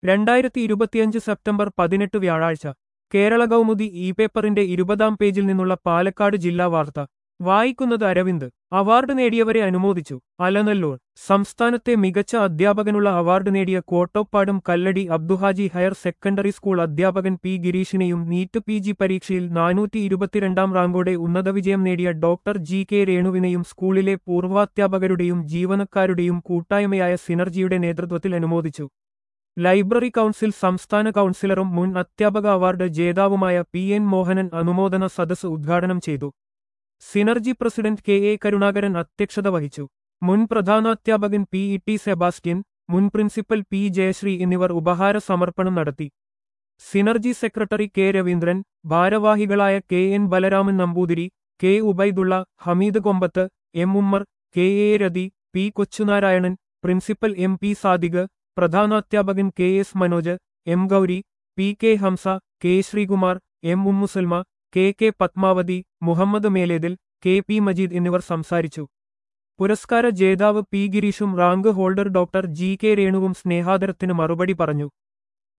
രണ്ടായിരത്തി ഇരുപത്തിയഞ്ച് സെപ്റ്റംബർ പതിനെട്ട് വ്യാഴാഴ്ച കേരള കൗമുദി ഇ പേപ്പറിന്റെ ഇരുപതാം പേജിൽ നിന്നുള്ള പാലക്കാട് ജില്ലാ വാർത്ത വായിക്കുന്നത് അരവിന്ദ് അവാർഡ് നേടിയവരെ അനുമോദിച്ചു അലനല്ലൂർ സംസ്ഥാനത്തെ മികച്ച അധ്യാപകനുള്ള അവാർഡ് നേടിയ കോട്ടോപ്പാടും Kalladi Abduhaji higher secondary school അധ്യാപകൻ പി ഗിരീഷിനെയും നീറ്റ് പി ജി പരീക്ഷയിൽ നാനൂറ്റി ഇരുപത്തിരണ്ടാം റാങ്കോടെ ഉന്നത വിജയം നേടിയ ഡോക്ടർ ജി കെ രേണുവിനെയും സ്കൂളിലെ പൂർവാധ്യാപകരുടെയും ജീവനക്കാരുടെയും കൂട്ടായ്മയായ സിനർജിയുടെ നേതൃത്വത്തിൽ അനുമോദിച്ചു ലൈബ്രറി കൗൺസിൽ സംസ്ഥാന കൗൺസിലറും മുൻ അധ്യാപക അവാർഡ് ജേതാവുമായ പി എൻ മോഹനൻ അനുമോദന സദസ് ഉദ്ഘാടനം ചെയ്തു synergy president K A Karunakaran അധ്യക്ഷത വഹിച്ചു മുൻ പ്രധാനാധ്യാപകൻ പി ഇ ടി സെബാസ്റ്റ്യൻ മുൻ പ്രിൻസിപ്പൽ പി ജയശ്രീ എന്നിവർ ഉപഹാര സമർപ്പണം നടത്തി സിനർജി സെക്രട്ടറി കെ രവീന്ദ്രൻ ഭാരവാഹികളായ K N Balaraman Namboothiri K Ubaidulla Hameed Kombath M Ummer K A Rathi P Kochunarayanan principal M P Sadiq പ്രധാനാധ്യാപകൻ K S Manoj M Gauri P K Hamza K Sreekumar M Ummusalma K K Padmavathi Muhammad Melethil K P Majeed എന്നിവർ സംസാരിച്ചു പുരസ്കാര ജേതാവ് പി ഗിരീഷും rank holder doctor G K രേണുവും സ്നേഹാദരത്തിന് മറുപടി പറഞ്ഞു